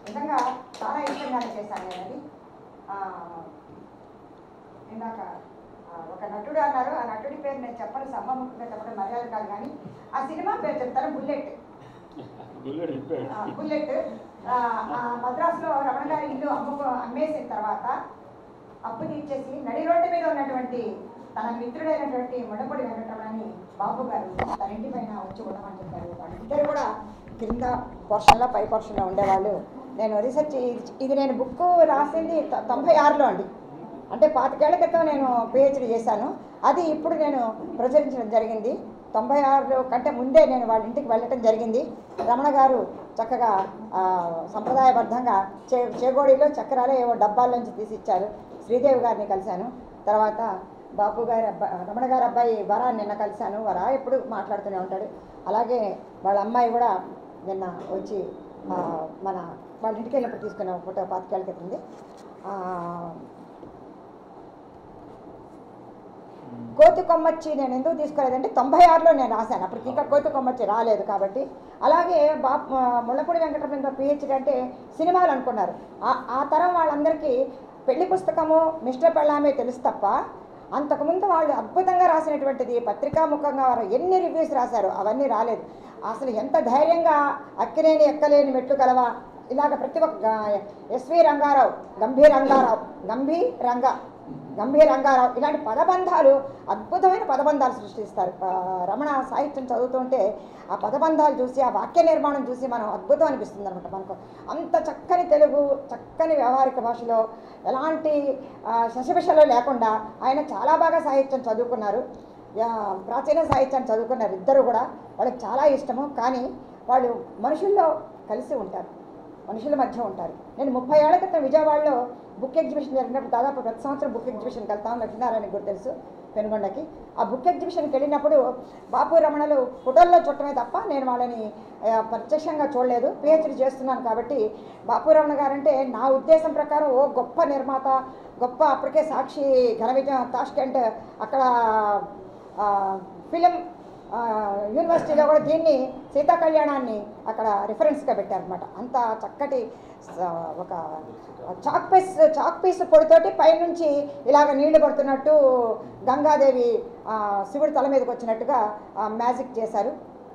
నిజంగా చాలా ఇష్టంగానే చేశాను నేను అది ఆ, ఇందాక ఆ, ఒక నటుడు అన్నారు ఆ నటుడి పేరు నేను చెప్పను సమ్మముఖంగా చెప్పడం మర్యాద కాదు కానీ ఆ సినిమా పేరు చెప్తాను బుల్లెట్ బుల్లెట్ చెప్పాడు ఆ, బుల్లెట్ ఆ, ఆ మద్రాసులో రమణ గారి ఇల్లు అమ్ముకో అమ్మేసిన తర్వాత అప్పు తీర్చేసి నడి రోడ్డు మీద ఉన్నటువంటి తన మిత్రుడైనటువంటి ముడపొడి వెంకటరమణని బాబు గారు తన ఇంటి పైన వచ్చి ఉండమని చెప్పారు వాళ్ళిద్దరు కూడా కింద పోర్షన్లో పై పోర్షన్లో ఉండేవాళ్ళు నేను రీసెర్చ్ ఇది- ఇది నేను బుక్ రాసింది తొ- తొంభై ఆరులో అండి అంటే పాతికేళ్ల క్రితం నేను పిహెచ్డి చేశాను అది ఇప్పుడు నేను ప్రచురించడం జరిగింది తొంభై ఆరు కంటే ముందే నేను వాళ్ళ ఇంటికి వెళ్ళటం జరిగింది రమణ గారు చక్కగా ఆ, సంప్రదాయబద్ధంగా చే చేగోడిలో చక్రాలే ఏవో డబ్బాల నుంచి తీసి ఇచ్చారు శ్రీదేవి గారిని కలిశాను తర్వాత బాపు గారి అబ్బాయి రమణ గారి అబ్బాయి వరా నిన్న కలిశాను వరా ఎప్పుడు మాట్లాడుతూనే ఉంటాడు అలాగే వాళ్ళ అమ్మాయి కూడా నిన్న వచ్చి ఆ, మన వాళ్ళ ఇంటికి వెళ్ళినప్పుడు తీసుకున్న ఫోటో పాతికేళ్ళ క్రితంది ఆ, కోతి కొమ్మచ్చి నేను ఎందుకు తీసుకోలేదంటే తొంభై ఆరులో నేను రాశాను అప్పటికి ఇంకా కోతి కొమ్మచ్చి రాలేదు కాబట్టి అలాగే బా ముళ్ళపూడి వెంకటరమణ పిహెచ్డి అంటే సినిమాలు అనుకున్నారు ఆ- ఆ తరం వాళ్ళందరికీ పెళ్లి పుస్తకము మిస్టర్ పెళ్ళామే తెలుసు తప్ప అంతకుముందు వాళ్ళు అద్భుతంగా రాసినటువంటిది పత్రికాముఖంగా వారు ఎన్ని రివ్యూస్ రాశారు అవన్నీ రాలేదు అసలు ఎంత ధైర్యంగా అక్కినేని ఎక్కలేని మెట్లు కలవా ఇలాగ ప్రతి ఒక్క గా- ఎస్వి రంగారావు గంభీర్ రంగారావు గంభీర్ రంగ గంభీర్ రంగారావు ఇలాంటి పదబంధాలు అద్భుతమైన పదబంధాలు సృష్టిస్తారు ఆ, రమణ సాహిత్యం చదువుతుంటే ఆ పదబంధాలు చూసి ఆ వాక్య నిర్మాణం చూసి మనం అద్భుతం అనిపిస్తుంది అనమాట మనకు అంత చక్కని తెలుగు చక్కని వ్యవహారిక భాషలో ఎలాంటి ఆ, శశభిషలు లేకుండా ఆయన చాలా బాగా సాహిత్యం చదువుకున్నారు యా, ప్రాచీన సాహిత్యాన్ని చదువుకున్నారు ఇద్దరు కూడా వాళ్ళకి చాలా ఇష్టము కానీ వాళ్ళు మనుషుల్లో కలిసి ఉంటారు మనుషుల మధ్య ఉంటారు నేను ముప్పై ఏళ్ల క్రితం విజయవాడలో బుక్ ఎగ్జిబిషన్ జరిగినప్పుడు దాదాపు ప్రతి సంవత్సరం బుక్ ఎగ్జిబిషన్కి వెళ్తాం లక్ష్మీనారాయణ గురి తెలుసు పెనుగొండకి ఆ బుక్ ఎగ్జిబిషన్కి వెళ్ళినప్పుడు బాపు రమణలు ఫోటోల్లో చుట్టమే తప్ప నేను వాళ్ళని ఆ, ప్రత్యక్షంగా చూడలేదు పిహెచ్డి చేస్తున్నాను కాబట్టి బాపు రమణ గారంటే నా ఉద్దేశం ప్రకారం ఓ గొప్ప నిర్మాత గొప్ప అప్పటికే సాక్షి ఘన విజయం తాష్కెంట్ అక్కడ ఆ, ఫిలిం ఆ, యూనివర్సిటీలో కూడా దీన్ని సీతా కళ్యాణాన్ని అక్కడ రిఫరెన్స్గా పెట్టారనమాట అంత చక్కటి స- ఒక చాక్ పీస్ చాక్ పీస్ పొడితోటి పైనుంచి ఇలాగ నీళ్లు పడుతున్నట్టు గంగాదేవి ఆ, శివుడి తల మీదకి వచ్చినట్టుగా ఆ, మ్యాజిక్ చేశారు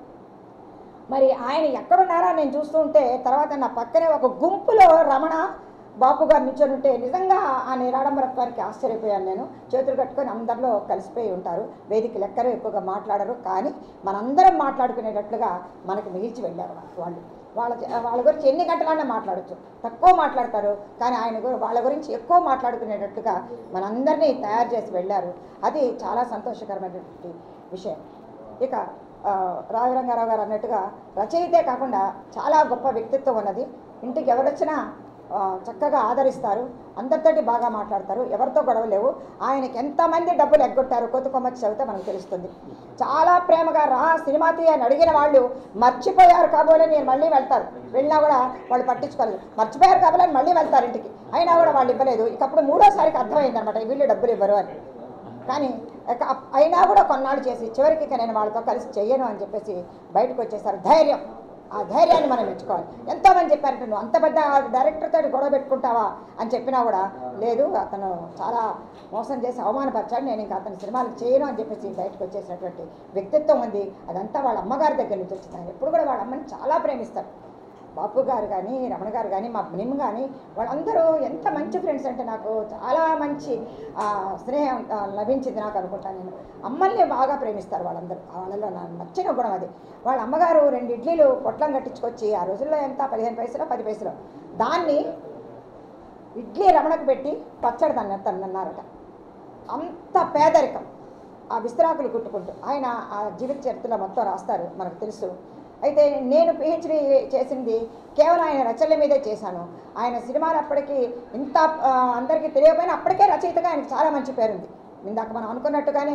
మరి ఆయన ఎక్కడున్నారా నేను చూస్తూ ఉంటే తర్వాత నా పక్కనే ఒక గుంపులో రమణ బాపు గారు నిల్చొని ఉంటే నిజంగా ఆ నిరాడంబరత్వానికి ఆశ్చర్యపోయాను నేను చేతులు కట్టుకొని అందరిలో కలిసిపోయి ఉంటారు వేదిక లెక్కరు ఎక్కువగా మాట్లాడరు కానీ మనందరం మాట్లాడుకునేటట్లుగా మనకి మిగిల్చి వెళ్ళారు వాళ్ళు వాళ్ళ వాళ్ళ గురించి ఎన్ని గంటలన్నా మాట్లాడచ్చు తక్కువ మాట్లాడతారు కానీ ఆయన గురి- వాళ్ళ గురించి ఎక్కువ మాట్లాడుకునేటట్టుగా మనందరినీ తయారు చేసి వెళ్ళారు అది చాలా సంతోషకరమైనటువంటి విషయం ఇక ఆ, రావిరంగారావు గారు అన్నట్టుగా రచయితే కాకుండా చాలా గొప్ప వ్యక్తిత్వం ఉన్నది ఇంటికి ఎవరొచ్చినా ఆ, చక్కగా ఆదరిస్తారు అందరితోటి బాగా మాట్లాడతారు ఎవరితో గొడవ లేవు ఆయనకి ఎంతమంది డబ్బులు ఎగ్గొట్టారు కొత్త కొమ్మచ్చి చదివితే మనకు తెలుస్తుంది చాలా ప్రేమగా రా సినిమా తీయ అని అడిగిన వాళ్ళు మర్చిపోయారు కాబోలే నేను మళ్ళీ వెళ్తారు వెళ్ళినా కూడా వాళ్ళు పట్టించుకోలేదు మర్చిపోయారు కాబోలని మళ్ళీ వెళ్తారు ఇంటికి అయినా కూడా వాళ్ళు ఇవ్వలేదు ఇక అప్పుడు మూడోసారికి అర్థమైంది అనమాట వీళ్ళు డబ్బులు ఇవ్వరు అని కానీ ఇక అప్- అయినా కూడా కొన్నాళ్ళు చేసి చివరికి ఇక నేను వాళ్ళతో కలిసి చెయ్యను అని చెప్పేసి బయటకు వచ్చేసారు ధైర్యం ఆ ధైర్యాన్ని మనం మెచ్చుకోవాలి ఎంతోమంది చెప్పారంటే నువ్వు అంత పెద్ద డైరెక్టర్ తోటి గొడవ పెట్టుకుంటావా అని చెప్పినా కూడా లేదు అతను చాలా మోసం చేసి అవమానపరిచాడు నేను ఇంకా అతని సినిమాలు చేయను అని చెప్పేసి బయటకు వచ్చేసినటువంటి వ్యక్తిత్వం ఉంది అదంతా వాళ్ళ అమ్మగారి దగ్గర నుంచి వచ్చింది ఆయన ఎప్పుడు కూడా వాళ్ళ అమ్మని చాలా ప్రేమిస్తారు బాపు గారు కానీ రమణ గారు కానీ మా నిమ్ కానీ వాళ్ళందరూ ఎంత మంచి ఫ్రెండ్స్ అంటే నాకు చాలా మంచి ఆ, స్నేహం ఆ, లభించింది నాకు అనుకుంటాను నేను అమ్మల్ని బాగా ప్రేమిస్తారు వాళ్ళందరూ వాళ్ళలో నాకు నచ్చిన గుణం అది వాళ్ళ అమ్మగారు రెండు ఇడ్లీలు పొట్లం కట్టించుకొచ్చి ఆ రోజుల్లో ఎంత పదిహేను పైసలు పది పైసలు దాన్ని ఇడ్లీ రమణకు పెట్టి పచ్చడి తన తనన్నారట అంత పేదరికం ఆ విస్తరాకులు కుట్టుకుంటూ ఆయన ఆ జీవిత చరిత్రలో మొత్తం రాస్తారు మనకు తెలుసు అయితే నేను పిహెచ్డి చేసింది కేవలం ఆయన రచనల మీదే చేశాను ఆయన సినిమాలు అప్పటికి ఇంత ఆ, అందరికీ తెలియకపోయినా అప్పటికే రచయితగా ఆయనకు చాలా మంచి పేరుంది ఇందాక మనం అనుకున్నట్టుగానే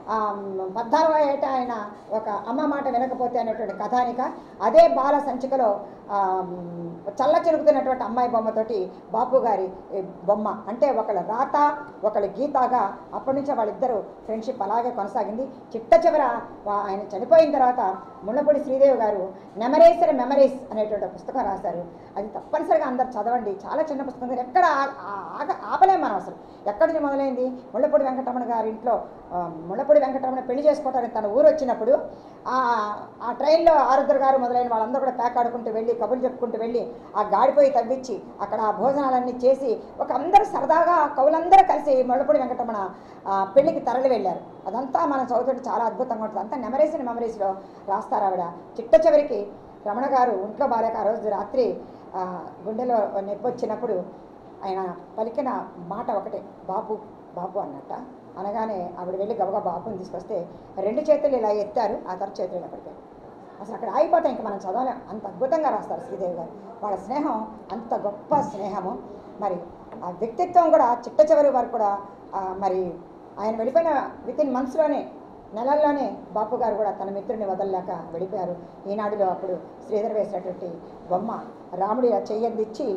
ఆ, పద్నాలుగో ఏట ఆయన ఒక అమ్మ మాట వినకపోతే అనేటువంటి కథానిక అదే బాల సంచికలో ఆ, చల్ల చిరుగుతున్నటువంటి అమ్మాయి బొమ్మతోటి బాపు గారి ఈ బొమ్మ అంటే ఒకళ్ళ రాత ఒకళ్ళ గీతగా అప్పటి నుంచి వాళ్ళిద్దరూ ఫ్రెండ్షిప్ అలాగే కొనసాగింది చిట్ట చివర వా- ఆయన చనిపోయిన తర్వాత ముళ్ళపూడి శ్రీదేవి గారు నెమరేసర్ మెమరీస్ అనేటువంటి పుస్తకం రాశారు అది తప్పనిసరిగా అందరు చదవండి చాలా చిన్న పుస్తకం కానీ ఎక్కడ ఆ- ఆ- ఆగ- ఆపలేం మనం అసలు ఎక్కడి నుంచి మొదలైంది ముళ్ళపూడి వెంకటరమణ గారి ఇంట్లో ఆ, ముళ్ళపూడి వెంకటరమణ పెళ్లి చేసుకోవడానికి తన ఊరు వచ్చినప్పుడు ఆ ఆ ట్రైన్లో ఆరుద్ర గారు మొదలైన వాళ్ళందరూ కూడా ప్యాక్ ఆడుకుంటూ వెళ్ళి కబుర్లు చెప్పుకుంటూ వెళ్ళి ఆ గాడిపోయి తవ్వించి అక్కడ ఆ భోజనాలన్నీ చేసి ఒక అందరూ సరదాగా కవులందరూ కలిసి ముళ్ళపూడి వెంకటరమణ ఆ, పెళ్లికి తరలి వెళ్ళారు అదంతా మనం చదువుతుంటే చాలా అద్భుతంగా ఉంటుంది అంతా నెమరేసిన మెమరీస్లో రాస్తారు ఆవిడ చిట్ట చివరికి రమణ గారు ఒంట్లో బాలేక ఆ రోజు రాత్రి ఆ, గుండెలో నొప్పి వచ్చినప్పుడు ఆయన పలికిన మాట ఒకటే బాపు బాపు అన్నట్ట అనగానే ఆవిడ వెళ్ళి గబగబా బాపుని తీసుకొస్తే రెండు చేతులు ఇలా ఎత్తారు ఆ తర్వాత చేతులు ఇలా పడిపోయారు అసలు అక్కడ ఆగిపోతాం ఇంకా మనం చదవలేం అంత అద్భుతంగా రాస్తారు శ్రీదేవి గారు వాళ్ళ స్నేహం అంత గొప్ప స్నేహము మరి ఆ వ్యక్తిత్వం కూడా చిట్ట చివరి వరకు కూడా ఆ, మరి ఆయన వెళ్ళిపోయిన విత్ ఇన్ మంత్స్లోనే నెలల్లోనే బాపు గారు కూడా తన మిత్రుని వదలలేక వెళ్ళిపోయారు ఈనాడులో అప్పుడు శ్రీధర్ వేసినటువంటి బొమ్మ రాముడి ఆ చెయ్యందిచ్చి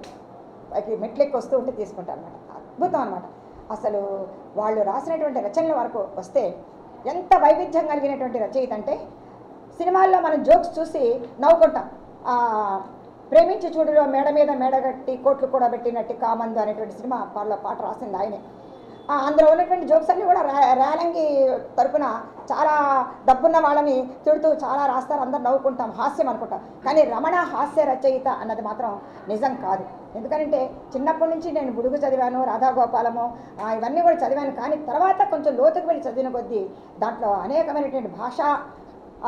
పైకి మెట్లెక్కి వస్తూ ఉంటే తీసుకుంటారు అనమాట అద్భుతం అనమాట అసలు వాళ్ళు రాసినటువంటి రచనల వరకు వస్తే ఎంత వైవిధ్యం కలిగినటువంటి రచయిత అంటే సినిమాల్లో మనం జోక్స్ చూసి నవ్వుకుంటాం ఆ, ప్రేమించి చూడులో మేడ మీద మేడగట్టి కోట్లు కూడా పెట్టినట్టు కామందు అనేటువంటి సినిమా పాటలో పాట రాసింది ఆయనే ఆ, అందులో ఉన్నటువంటి జోక్స్ అన్నీ కూడా రా రేలంగి తరపున చాలా డబ్బున్న వాళ్ళని తిడుతూ చాలా రాస్తారు అందరు నవ్వుకుంటాం హాస్యం అనుకుంటాం కానీ రమణ హాస్య రచయిత అన్నది మాత్రం నిజం కాదు ఎందుకంటే చిన్నప్పటి నుంచి నేను బుడుగు చదివాను రాధాగోపాలము ఆ, ఇవన్నీ కూడా చదివాను కానీ తర్వాత కొంచెం లోతుకు వెళ్ళి చదివిన కొద్దీ దాంట్లో అనేకమైనటువంటి భాషా ఆ,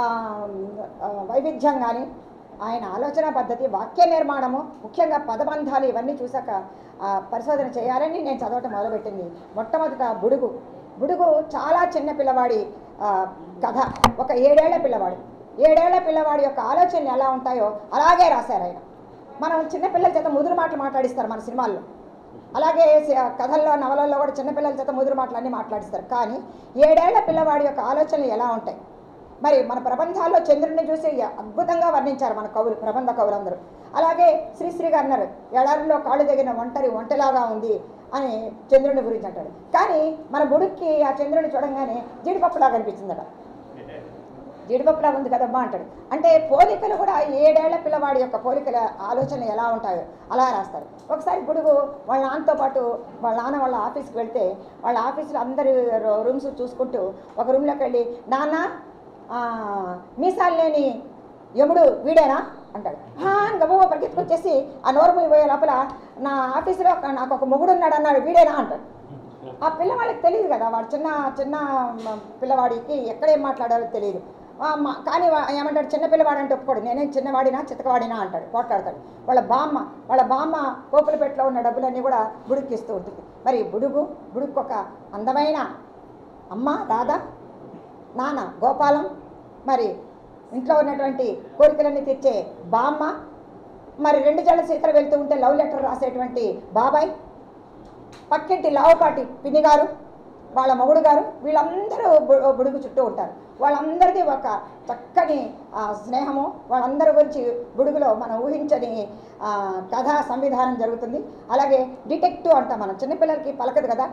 ఆ, వైవిధ్యం కానీ ఆయన ఆలోచన పద్ధతి వాక్య నిర్మాణము ముఖ్యంగా పదబంధాలు ఇవన్నీ చూశాక ఆ, పరిశోధన చేయాలని నేను చదవటం మొదలుపెట్టింది మొట్టమొదట బుడుగు బుడుగు చాలా చిన్న పిల్లవాడి ఆ, కథ ఒక ఏడేళ్ల పిల్లవాడు ఏడేళ్ల పిల్లవాడి యొక్క ఆలోచనలు ఎలా ఉంటాయో అలాగే రాశారు ఆయన మనం చిన్నపిల్లల చేత ముదురు మాటలు మాట్లాడిస్తారు మన సినిమాల్లో అలాగే స- కథల్లో నవలల్లో కూడా చిన్నపిల్లల చేత ముదురు మాటలు అన్నీ మాట్లాడిస్తారు కానీ ఏడేళ్ల పిల్లవాడి యొక్క ఆలోచనలు ఎలా ఉంటాయి మరి మన ప్రబంధాల్లో చంద్రుడిని చూసి అద్భుతంగా వర్ణించారు మన కవులు ప్రబంధ కవులందరూ అలాగే శ్రీశ్రీ గారు అన్నారు ఎడారిలో కాళ్ళు తగిన ఒంటరి ఒంటలాగా ఉంది అని చంద్రుని గురించి అంటాడు కానీ మన బుడుక్కి ఆ చంద్రుని చూడంగానే జీడిపప్పులాగా అనిపించిందట జీడిపప్పులాగా ఉంది కదమ్మా అంటాడు అంటే పోలికలు కూడా ఏడేళ్ల పిల్లవాడి యొక్క పోలికల ఆలోచన ఎలా ఉంటాయో అలా రాస్తారు ఒకసారి గుడుగు వాళ్ళ నాన్నతో పాటు వాళ్ళ నాన్న వాళ్ళ ఆఫీస్కి వెళ్తే వాళ్ళ ఆఫీస్లో అందరి రూమ్స్ చూసుకుంటూ ఒక రూమ్లోకి వెళ్ళి నాన్న ఆ, మీసాలు లేని యముడు వీడేనా అంటాడు "హా" అని గబగబా పరిగెత్తుకొచ్చేసి ఆ నోరు పోయే లోపల నా ఆఫీసులో ఒక- నాకు ఒక మొగుడు ఉన్నాడు అన్నాడు వీడేనా అంటాడు ఆ పిల్లవాళ్ళకి తెలియదు కదా వాడు చిన్న చిన్న మ, పిల్లవాడికి ఎక్కడ ఏం మాట్లాడాలో తెలియదు ఆ, మా- కానీ వా- ఏమంటాడు చిన్న పిల్లవాడు అంటే ఒప్పుకోడు నేనేం చిన్నవాడినా చిత్తకవాడినా అంటాడు పోట్లాడతాడు వాళ్ళ బామ్మ వాళ్ళ బామ్మ కోపులపేటలో ఉన్న డబ్బులన్నీ కూడా బుడుక్కి ఇస్తూ ఉంటుంది మరి బుడుగు బుడుక్కు ఒక అందమైన అమ్మ రాధ నాన్న గోపాలం మరి ఇంట్లో ఉన్నటువంటి కోరికలన్నీ తెచ్చే బామ్మ మరి రెండు జళ్ళ సీతలు వెళ్తూ ఉంటే లవ్ లెటర్ రాసేటువంటి బాబాయ్ పక్కింటి లావుపాటి పిన్ని గారు వాళ్ళ మొగుడు గారు వీళ్ళందరూ బు- బుడుగు చుట్టూ ఉంటారు వాళ్ళందరిది ఒక చక్కని ఆ, స్నేహము వాళ్ళందరి గురించి బుడుగులో మనం ఊహించని ఆ, కథా సంవిధానం జరుగుతుంది అలాగే డిటెక్టివ్ అంటాం మనం చిన్నపిల్లలకి పలకదు కదా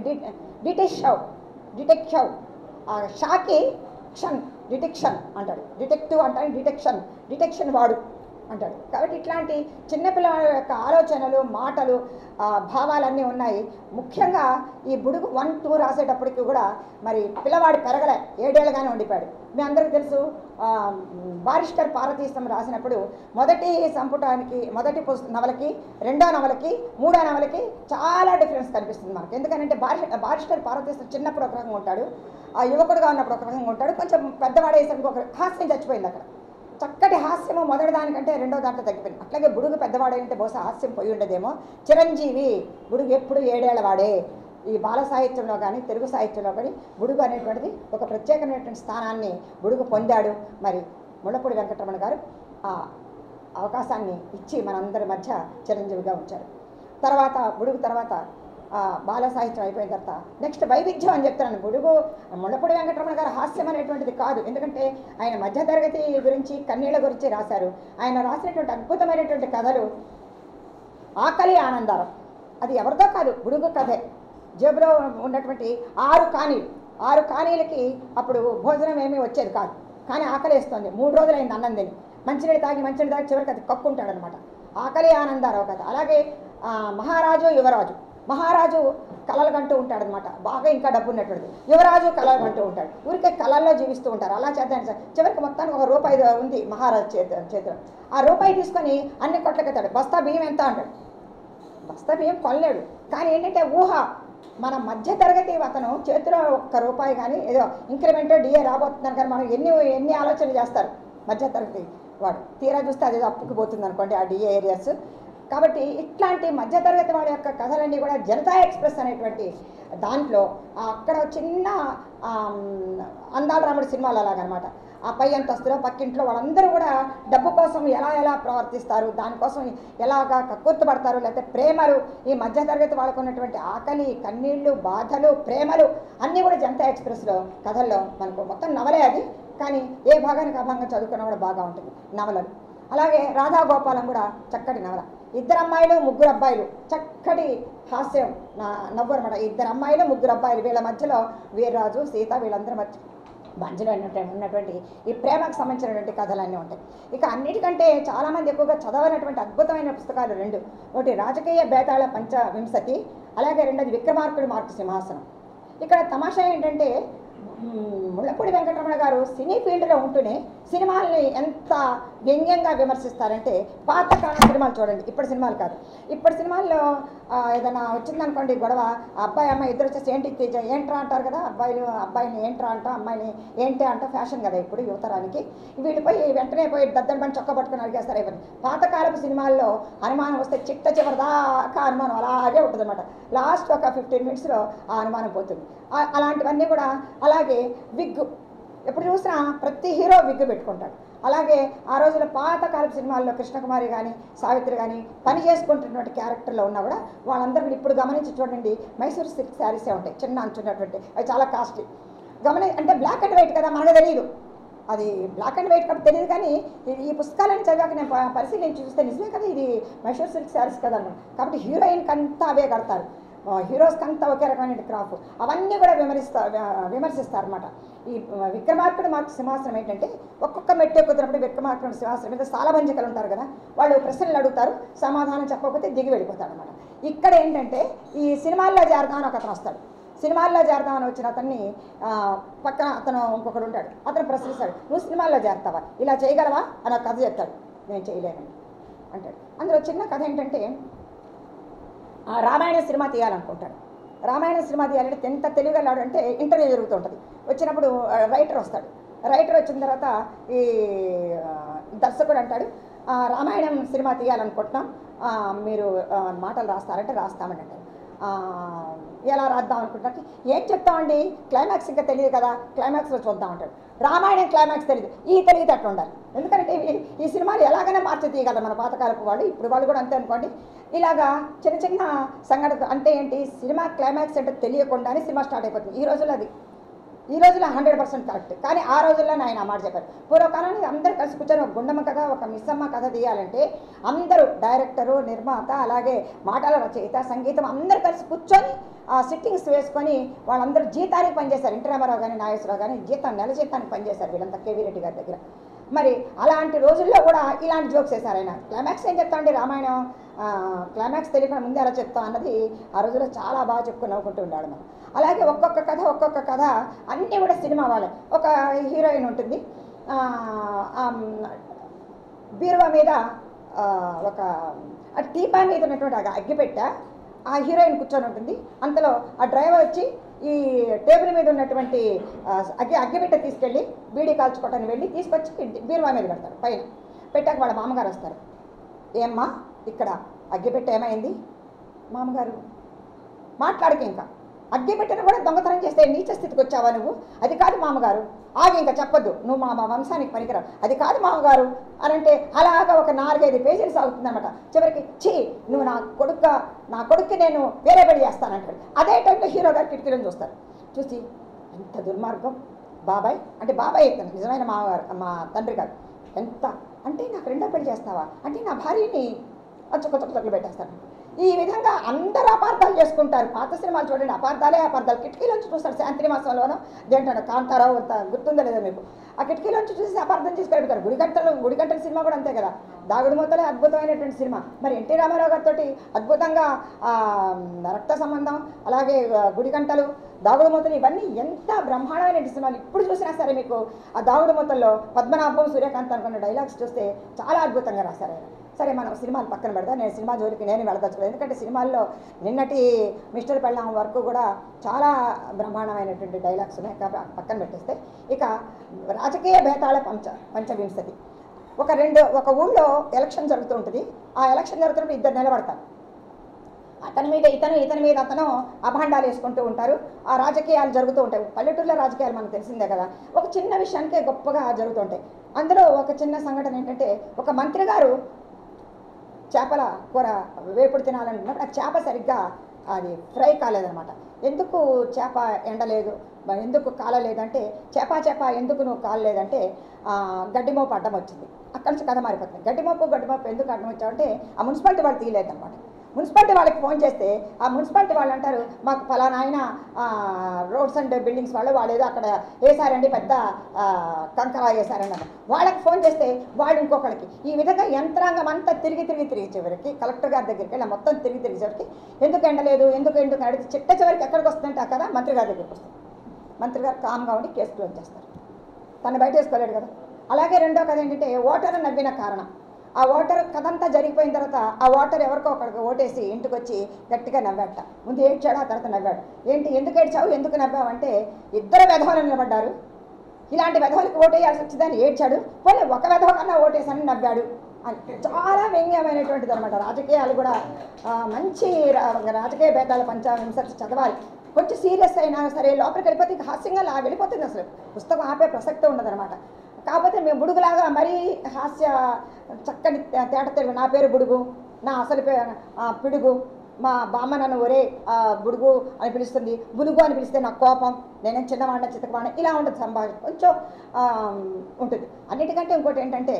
డిటెక్టివ్ డిటెక్టివ్ ఆ షాకి క్షన్ డిటెక్షన్ అంటాడు డిటెక్టివ్ అంటాడు డిటెక్షన్ డిటెక్షన్ వాడు అంటాడు కాబట్టి ఇట్లాంటి చిన్నపిల్లల యొక్క ఆలోచనలు మాటలు ఆ, భావాలన్నీ ఉన్నాయి ముఖ్యంగా ఈ బుడుగు వన్ టూ రాసేటప్పటికి కూడా మరి పిల్లవాడు పెరగలే ఏడేళ్ళగానే ఉండిపోయాడు మీ అందరికీ తెలుసు ఆ, బారిస్టర్ పార్వతీశం రాసినప్పుడు మొదటి సంపుటానికి మొదటి పుస్త నవలకి రెండో నవలకి మూడో నవలకి చాలా డిఫరెన్స్ కనిపిస్తుంది మనకు ఎందుకంటే బారి బారిస్టర్ పార్వతీశం చిన్నప్పుడు ఒక రకంగా ఉంటాడు ఆ యువకుడుగా ఉన్నప్పుడు ఒక రకంగా ఉంటాడు కొంచెం పెద్దవాడేసరికి ఒక హాస్యం చచ్చిపోయింది అక్కడ చక్కటి హాస్యము మొదటి దానికంటే రెండో దాంట్లో తగ్గిపోయింది అట్లాగే బుడుగు పెద్దవాడే ఉంటే బహుశా హాస్యం పోయి ఉండదేమో చిరంజీవి బుడుగు ఎప్పుడు ఏడేళ్ల వాడే ఈ బాల సాహిత్యంలో కానీ తెలుగు సాహిత్యంలో కానీ బుడుగు అనేటువంటిది ఒక ప్రత్యేకమైనటువంటి స్థానాన్ని బుడుగు పొందాడు మరి ముళ్ళపూడి వెంకటరమణ గారు ఆ అవకాశాన్ని ఇచ్చి మనందరి మధ్య చిరంజీవిగా ఉంచారు తర్వాత బుడుగు తర్వాత ఆ, బాల సాహిత్యం అయిపోయిన తర్వాత నెక్స్ట్ వైవిధ్యం అని చెప్తున్నాను బుడుగు ముళ్ళపూడి వెంకటరమణ గారు హాస్యం అనేటువంటిది కాదు ఎందుకంటే ఆయన మధ్యతరగతి గురించి కన్నీళ్ళ గురించి రాశారు ఆయన రాసినటువంటి అద్భుతమైనటువంటి కథలు ఆకలి ఆనందారం అది ఎవరితో కాదు బుడుగు కథే జేబులో ఉన్నటువంటి ఆరు కానీలు ఆరు కానీలకి అప్పుడు భోజనం ఏమీ వచ్చేది కాదు కానీ ఆకలి వేస్తుంది మూడు రోజులైంది అన్నం తిని మంచినీళ్ళు తాగి మంచినీళ్ళు తాగి చివరికి అది కక్కుంటాడు అనమాట ఆకలి ఆనందారావు కథ అలాగే ఆ, మహారాజు యువరాజు మహారాజు కలలు కంటూ ఉంటాడు అనమాట బాగా ఇంకా డబ్బు ఉన్నటువంటిది యువరాజు కలలు కంటూ ఉంటాడు ఊరికే కళల్లో జీవిస్తూ ఉంటారు అలా చేద్దాం సార్ చివరికి మొత్తానికి ఒక రూపాయి ఉంది మహారాజు చేతి చేతిలో ఆ రూపాయి తీసుకొని అన్ని కొట్లకెత్తాడు బస్తా బియ్యం ఎంత అంటాడు బస్తా బియ్యం కొనలేడు కానీ ఏంటంటే ఊహ మన మధ్య తరగతి అతను చేతిలో ఒక్క రూపాయి కానీ ఏదో ఇంక్రిమెంట్ డిఏ రాబోతుందని కానీ మనం ఎన్ని ఎన్ని ఆలోచనలు చేస్తారు మధ్య తరగతి వాడు తీరా చూస్తే అది అప్పుకి పోతుంది అనుకోండి ఆ డిఏ ఏరియాస్ కాబట్టి ఇట్లాంటి మధ్యతరగతి వాడి యొక్క కథలన్నీ కూడా జనతా ఎక్స్ప్రెస్ అనేటువంటి దాంట్లో ఆ అక్కడ చిన్న ఆమ్, అందాల రాముడి సినిమాలు అలాగనమాట ఆ పై అంతస్తులో పక్కింట్లో వాళ్ళందరూ కూడా డబ్బు కోసం ఎలా ఎలా ప్రవర్తిస్తారు దానికోసం ఎలాగా కక్కుర్తుపడతారు లేకపోతే ప్రేమలు ఈ మధ్యతరగతి వాళ్ళకు ఉన్నటువంటి ఆకలి కన్నీళ్లు బాధలు ప్రేమలు అన్నీ కూడా జనతా ఎక్స్ప్రెస్లో కథల్లో మనకు మొత్తం నవలే అది కానీ ఏ భాగానికి ఆ భాగంగా చదువుకున్నా కూడా బాగా ఉంటుంది నవలలు అలాగే రాధా గోపాలం కూడా చక్కటి నవల ఇద్దరు అమ్మాయిలు ముగ్గురు అబ్బాయిలు చక్కటి హాస్యం నా నవ్వు అనమాట ఇద్దరు అమ్మాయిలు ముగ్గురు అబ్బాయిలు వీళ్ళ మధ్యలో వీర్రాజు సీత వీళ్ళందరి మధ్య మధ్యలో ఉన్నటువంటి ఉన్నటువంటి ఈ ప్రేమకు సంబంధించినటువంటి కథలన్నీ ఉంటాయి ఇక అన్నిటికంటే చాలామంది ఎక్కువగా చదవనటువంటి అద్భుతమైన పుస్తకాలు రెండు ఒకటి రాజకీయ బేతాళ పంచ వింశతి అలాగే రెండోది విక్రమార్కుడు మార్కు సింహాసనం ఇక్కడ తమాషా ఏంటంటే మ్, ముళ్ళపూడి వెంకటరమణ గారు సినీ ఫీల్డ్లో ఉంటూనే సినిమాల్ని ఎంత వ్యంగ్యంగా విమర్శిస్తారంటే పాతకాలం సినిమాలు చూడండి ఇప్పటి సినిమాలు కాదు ఇప్పటి సినిమాల్లో ఆ, ఏదైనా వచ్చిందనుకోండి గొడవ ఆ అబ్బాయి అమ్మాయి ఇద్దరు వచ్చేసి ఏంటి తేజ ఏంట్రా అంటారు కదా అబ్బాయిలు అబ్బాయిని ఏంట్రా అంట అమ్మాయిని ఏంటి అంట ఫ్యాషన్ కదా ఇప్పుడు యువతరానికి వీళ్ళు పోయి వెంటనే పోయి దద్దడి పని చొక్క పట్టుకొని అడిగేస్తారు ఎవరిని పాతకాలపు సినిమాల్లో అనుమానం వస్తే చిట్ట చివరి దాకా అనుమానం అలాగే ఉంటుంది అనమాట లాస్ట్ ఒక ఫిఫ్టీన్ మినిట్స్లో ఆ అనుమానం పోతుంది ఆ- అలాంటివన్నీ కూడా అలాగే విగ్గు ఎప్పుడు చూసినా ప్రతి హీరో విగ్గు పెట్టుకుంటాడు అలాగే ఆ రోజుల పాతకాలపు సినిమాల్లో కృష్ణకుమారి కానీ సావిత్రి కానీ పని చేసుకుంటున్నటువంటి క్యారెక్టర్లో ఉన్నా కూడా వాళ్ళందరూ కూడా ఇప్పుడు గమనించి చూడండి మైసూర్ సిల్క్ శారీసే ఉంటాయి చిన్న అంచున్నటువంటి అవి చాలా కాస్ట్లీ గమని అంటే బ్లాక్ అండ్ వైట్ కదా మనకు తెలియదు అది బ్లాక్ అండ్ వైట్ కాబట్టి తెలియదు కానీ ఈ- ఈ పుస్తకాలను చదివాక నేను ప- పరిశీలించి చూస్తే నిజమే కదా ఇది మైసూర్ సిల్క్ శారీస్ కదా అన్నాను కాబట్టి హీరోయిన్కి అంతా అవే కడతారు హీరోస్కి అంతా ఒకే రకమైన క్రాఫ్ అవన్నీ కూడా విమరిస్తా విమర్శిస్తారు అనమాట ఈ విక్రమార్కుడు మార్కు సింహాసనం ఏంటంటే ఒక్కొక్క మెట్టు ఎక్కుతున్నప్పుడు విక్రమార్కుడు సింహాసనం మీద సాలభంజికలు ఉంటారు కదా వాళ్ళు ప్రశ్నలు అడుగుతారు సమాధానం చెప్పకపోతే దిగి వెళ్ళిపోతాడు అనమాట ఇక్కడ ఏంటంటే ఈ సినిమాల్లో చేరదామని ఒక అతను వస్తాడు సినిమాల్లో చేరదామని వచ్చిన అతన్ని ఆ, పక్కన అతను ఇంకొకడు ఉంటాడు అతను ప్రశ్నిస్తాడు నువ్వు సినిమాల్లో చేరతావా ఇలా చేయగలవా అని ఒక కథ చెప్తాడు నేను చేయలేనండి అంటాడు అందులో చిన్న కథ ఏంటంటే ఆ రామాయణ సినిమా తీయాలనుకుంటాడు రామాయణ సినిమా తీయాలంటే ఎంత తెలివిగలాడు అంటే ఇంటర్వ్యూ జరుగుతుంటుంది వచ్చినప్పుడు ఆ, రైటర్ వస్తాడు రైటర్ వచ్చిన తర్వాత ఈ ఆ, దర్శకుడు అంటాడు "ఆ, రామాయణం సినిమా తీయాలనుకుంటున్నాం ఆ, మీరు ఆ, మాటలు రాస్తారంటే రాస్తామని అంటాడు ఆ, ఎలా రాద్దాం అనుకుంటారు ఏం చెప్తామండి క్లైమాక్స్ ఇంకా తెలియదు కదా క్లైమాక్స్లో చూద్దాం అంటాడు రామాయణం క్లైమాక్స్ తెలియదు ఈ తెలివితే అట్లా ఉండాలి ఎందుకంటే ఈ- ఈ సినిమాలు ఎలాగైనా మార్చి తీయగలరు మన పాతకాలపు వాళ్ళు ఇప్పుడు వాళ్ళు కూడా అంతే అనుకోండి ఇలాగా చిన్న చిన్న సంఘటన అంటే ఏంటి సినిమా క్లైమాక్స్ అంటే తెలియకుండానే సినిమా స్టార్ట్ అయిపోతుంది ఈ రోజుల్లో అది ఈ రోజుల్లో హండ్రెడ్ పర్సెంట్ కరెక్ట్ కానీ ఆ రోజుల్లో ఆయన ఆ మాట చెప్పారు పూర్వకాలానికి అందరూ కలిసి కూర్చొని ఒక గుండమ్మ కథ ఒక మిస్సమ్మ కథ తీయాలంటే అందరూ డైరెక్టరు నిర్మాత అలాగే మాటల రచయిత సంగీతం అందరూ కలిసి కూర్చొని ఆ సిట్టింగ్స్ వేసుకొని వాళ్ళందరూ జీతానికి పనిచేశారు ఎన్టీ రామారావు కానీ నాగేశ్వరరావు కానీ జీతం నెల జీతానికి పనిచేశారు వీళ్ళంతా కేవీ రెడ్డి గారి దగ్గర మరి అలాంటి రోజుల్లో కూడా ఇలాంటి జోక్స్ వేశారు ఆయన క్లైమాక్స్ ఏం చెప్తా అండి రామాయణం ఆ, క్లైమాక్స్ తెలియకుండా ముందే ఎలా చెప్తాం అన్నది ఆ రోజుల్లో చాలా బాగా చెప్పుకుని నవ్వుకుంటూ ఉండాడు మనం అలాగే ఒక్కొక్క కథ ఒక్కొక్క కథ అన్నీ కూడా సినిమా వాళ్ళే ఒక హీరోయిన్ ఉంటుంది ఆ, ఆమ్, బీరువా మీద ఆ, ఒక ఆ టీపా మీద ఉన్నటువంటి ఆ అగ్గిపెట్ట ఆ హీరోయిన్ కూర్చొని ఉంటుంది అంతలో ఆ డ్రైవర్ వచ్చి ఈ టేబుల్ మీద ఉన్నటువంటి ఆ, అగ్గి అగ్గిపెట్ట తీసుకెళ్ళి బీడీ కాల్చుకోవటానికి వెళ్ళి తీసుకొచ్చి బీరువా మీద పెడతారు పైన పెట్టాక వాళ్ళ మామగారు వస్తారు ఏమ్మా ఇక్కడ అగ్గిపెట్ట ఏమైంది మామగారు మాట్లాడక ఇంకా అగ్గి పెట్టిన కూడా దొంగతనం చేస్తే నీచ స్థితికి వచ్చావా నువ్వు అది కాదు మామగారు ఆగి ఇంకా చెప్పొద్దు నువ్వు మా మా వంశానికి పనికిరావు అది కాదు మామగారు అని అంటే అలాగా ఒక నాలుగైదు పేజీలు సాగుతుందన్నమాట చివరికి ఛీ నువ్వు నా కొడుక నా కొడుక్కి నేను వేరే పెళ్లి చేస్తానంటాడు అదే టైంలో హీరో గారు కిటికీలను చూస్తారు చూసి ఎంత దుర్మార్గం బాబాయ్ అంటే బాబాయ్ ఇతను నిజమైన మామగారు మా తండ్రి గారు ఎంత అంటే నాకు రెండో పెళ్లి చేస్తావా అంటే నా భార్యని చొక్క చొక్క చొక్కలు పెట్టేస్తాను ఈ విధంగా అందరూ అపార్థాలు చేసుకుంటారు పాత సినిమాలు చూడండి అపార్థాలే అపార్థాలు కిటికీలోంచి చూస్తారు శాంతి నివాసంలోనో దేంటాడు కాంతారావు అంత గుర్తుందో లేదో మీకు ఆ కిటికీలోంచి చూసి అపార్థం చేసి పెడతారు గుడిగంటలు గుడిగంటల సినిమా కూడా అంతే కదా దాగుడు మూతలే అద్భుతమైనటువంటి సినిమా మరి ఎన్టీ రామారావు గారితో అద్భుతంగా ఆ, రక్త సంబంధం అలాగే ఆ, గుడిగంటలు దాగుడు మూతలు ఇవన్నీ ఎంత బ్రహ్మాండమైన సినిమాలు ఇప్పుడు చూసినా సరే మీకు ఆ దాగుడు మూతల్లో పద్మనాభం సూర్యకాంత్ అనుకున్న డైలాగ్స్ చూస్తే చాలా అద్భుతంగా రాశారు ఆయన సరే మనం సినిమాలు పక్కన పెడదాం నేను సినిమా జోలికి నేను వెళ్ళదలుచుకోలేదు ఎందుకంటే సినిమాల్లో నిన్నటి మిస్టర్ పెళ్ళాం వరకు కూడా చాలా బ్రహ్మాండమైనటువంటి డైలాగ్స్ ఉన్నాయి కాబట్టి పక్కన పెట్టేస్తే ఇక రాజకీయ భేతాళ పంచ పంచవింశతి ఒక రెండు ఒక ఊళ్ళో ఎలక్షన్ జరుగుతూ ఉంటుంది ఆ ఎలక్షన్ జరుగుతున్నప్పుడు ఇద్దరు నిలబడతారు అతని మీద ఇతను ఇతని మీద అతను అభాండాలు వేసుకుంటూ ఉంటారు ఆ రాజకీయాలు జరుగుతూ ఉంటాయి పల్లెటూరులో రాజకీయాలు మనకు తెలిసిందే కదా ఒక చిన్న విషయానికే గొప్పగా జరుగుతుంటాయి అందులో ఒక చిన్న సంఘటన ఏంటంటే ఒక మంత్రి గారు చేపల కూర వేపుడు తినాలనుకున్నప్పుడు ఆ చేప సరిగ్గా అది ఫ్రై కాలేదనమాట ఎందుకు చేప ఎండలేదు మరి ఎందుకు కాలలేదంటే చేప చేప ఎందుకు నువ్వు కాలలేదంటే ఆ, గడ్డి మోపు అడ్డం వచ్చింది అక్కడి నుంచి కథ మారిపోతుంది గడ్డి మోపు గడ్డి మోపు ఎందుకు అడ్డం వచ్చావంటే ఆ మున్సిపాలిటీ వాళ్ళు తీయలేదన్నమాట మున్సిపాలిటీ వాళ్ళకి ఫోన్ చేస్తే ఆ మున్సిపాలిటీ వాళ్ళు అంటారు మాకు ఫలానా ఆయన ఆ, రోడ్స్ అండ్ బిల్డింగ్స్ వాళ్ళు వాళ్ళు ఏదో అక్కడ వేసారండి పెద్ద ఆ, కంకర వేసారండి అన్నారు వాళ్ళకి ఫోన్ చేస్తే వాళ్ళు ఇంకొకరికి ఈ విధంగా యంత్రాంగం అంతా తిరిగి తిరిగి తిరిగి చివరికి కలెక్టర్ గారి దగ్గరికి వెళ్ళి మొత్తం తిరిగి తిరిగి చివరికి ఎందుకు ఎండలేదు ఎందుకు ఎందుకు అడిగితే చిట్ట చివరికి ఎక్కడికి వస్తుందంటే కదా మంత్రి గారి దగ్గరికి వస్తుంది మంత్రి గారు కామ్గా ఉండి కేసు క్లోజ్ చేస్తారు తను బయట వేసుకోలేడు కదా అలాగే రెండో కథ ఏంటంటే ఓటర్ నవ్విన కారణం ఆ ఓటర్ కథ అంతా జరిగిపోయిన తర్వాత ఆ ఓటర్ ఎవరికో ఒకరికి ఓటేసి ఇంటికి వచ్చి గట్టిగా నవ్వాట ముందు ఏడ్చాడు ఆ తర్వాత నవ్వాడు ఏంటి ఎందుకు ఏడ్చావు ఎందుకు నవ్వావు అంటే ఇద్దరు వెధవలు నిలబడ్డారు ఇలాంటి వెధవలకి ఓటేయాల్సి వచ్చిందని ఏడ్చాడు పోనీ ఒక వెధవ కన్నా ఓటేసని నవ్వాడు అని చాలా వ్యంగ్యమైనటువంటిది అనమాట రాజకీయాలు కూడా ఆ, మంచి రా- రాజకీయ భేదాల పంచాంశ చదవాలి కొంచెం సీరియస్ అయినా సరే లోపలికి వెళ్ళిపోతే ఇక హాస్యంగా లా వెళ్ళిపోతుంది అసలు పుస్తకం ఆపే ప్రసక్తే ఉండదన్నమాట కాకపోతే మేము బుడుగులాగా మరీ హాస్య చక్కని తే- తేట తెలుగు నా పేరు బుడుగు నా అసలు పేరు ఆ, పిడుగు మా బామ్మ నన్ను ఒరే ఆ, బుడుగు అని పిలుస్తుంది బులుగు అని పిలిస్తే నాకు కోపం నేనేం చిన్నవాడిన చిత్తకవాడిన ఇలా ఉంటుంది సంభాషణ కొంచెం ఆ, ఉంటుంది అన్నిటికంటే ఇంకోటి ఏంటంటే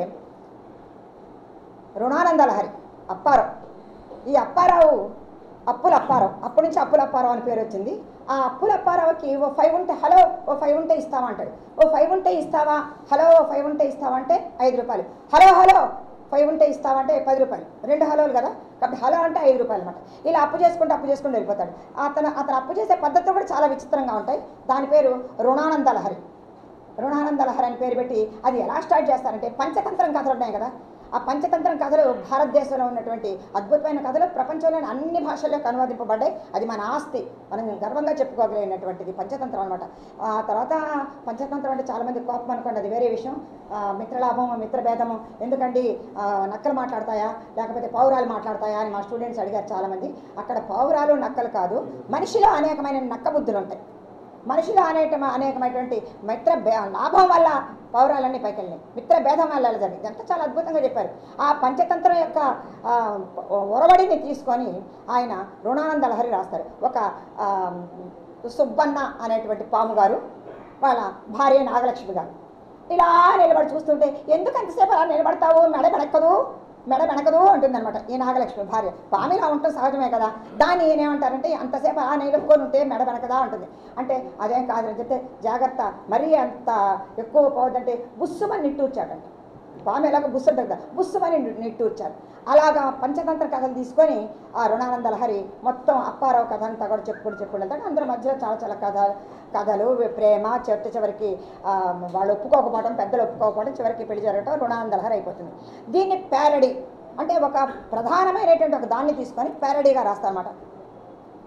రుణానంద లహరి అప్పారావు ఈ అప్పారావు అప్పుల అప్పారావు అప్పటి నుంచి అప్పుల అప్పారావు అని పేరు వచ్చింది ఆ అప్పుల అప్పారావుకి ఓ ఫైవ్ ఉంటే హలో ఓ ఫైవ్ ఉంటే ఇస్తావా అంటాడు ఓ ఫైవ్ ఉంటే ఇస్తావా హలో ఓ ఫైవ్ ఉంటే ఇస్తావా అంటే ఐదు రూపాయలు హలో హలో ఫైవ్ ఉంటే ఇస్తావా అంటే పది రూపాయలు రెండు హలోలు కదా కాబట్టి హలో అంటే ఐదు రూపాయలు అనమాట ఇలా అప్పు చేసుకుంటే అప్పు చేసుకుంటూ వెళ్ళిపోతాడు అతను అతను అప్పు చేసే పద్ధతులు కూడా చాలా విచిత్రంగా ఉంటాయి దాని పేరు రుణానంద లహరి రుణానంద లహరి అని పేరు పెట్టి అది ఎలా స్టార్ట్ చేస్తారంటే పంచతంత్రం కథలు ఉన్నాయి కదా ఆ పంచతంత్రం కథలు భారతదేశంలో ఉన్నటువంటి అద్భుతమైన కథలు ప్రపంచంలోని అన్ని భాషల్లోకి అనువాదింపబడ్డాయి అది మన ఆస్తి మనం గర్వంగా చెప్పుకోగలిగినటువంటిది పంచతంత్రం అనమాట ఆ తర్వాత పంచతంత్రం అంటే చాలామంది కోపం అనుకోండి అది వేరే విషయం ఆ, మిత్రలాభం మిత్రభేదము ఎందుకండి ఆ, నక్కలు మాట్లాడతాయా లేకపోతే పౌరాలు మాట్లాడతాయా అని మా స్టూడెంట్స్ అడిగారు చాలామంది అక్కడ పౌరాలు నక్కలు కాదు మనిషిలో అనేకమైన నక్క బుద్ధులు ఉంటాయి మనిషిలో అనేక అనేకమైనటువంటి మిత్ర భే- లాభం వల్ల పౌరాలన్నీ పైకి వెళ్ళినాయి మిత్ర భేదం వల్ల అలా జరిగింది అంతా చాలా అద్భుతంగా చెప్పారు ఆ పంచతంత్రం యొక్క ఆ, ఒరవడిని తీసుకొని ఆయన రుణానంద లహరి రాస్తారు ఒక ఆ, సుబ్బన్న అనేటువంటి పాము గారు వాళ్ళ భార్య నాగలక్ష్మి గారు ఇలా నిలబడి చూస్తుంటే ఎందుకు అంతసేపు అలా నిలబడతావు మెడ వెనక్కదు మెడ వెనకదు అంటుందన్నమాట ఈ నాగలక్ష్మి భార్య పామిలా ఉంటుంది సహజమే కదా దాన్ని ఏమంటారంటే అంతసేపు అలా నిలుపుకొని ఉంటే మెడ వెనకదా ఉంటుంది అంటే అదేం కాదని చెప్తే జాగ్రత్త మరీ అంత ఎక్కువ పోవద్దంటే బుస్సుమని నిట్టూర్చాడంట పాము ఎలాగో బుస్సు ఉంటుంది కదా బుస్సుమని ని- నిట్టూర్చారు అలాగా పంచతంత్ర కథలు తీసుకొని ఆ రుణానంద లహరి మొత్తం అప్పారావు కథ అంతా కూడా చెప్పుకుంటూ చెప్పుకుంటూ వెళ్తాడు అందరి మధ్యలో చాలా చాలా కథ కథలు ప్రేమ చిట్ట చివరికి ఆ, వాళ్ళు ఒప్పుకోకపోవడం పెద్దలు ఒప్పుకోకపోవడం చివరికి పెళ్లి జరగటం రుణానంద లహరి అయిపోతుంది దీన్ని ప్యారడీ అంటే ఒక ప్రధానమైనటువంటి ఒక దాన్ని తీసుకొని ప్యారడీగా రాస్తారన్నమాట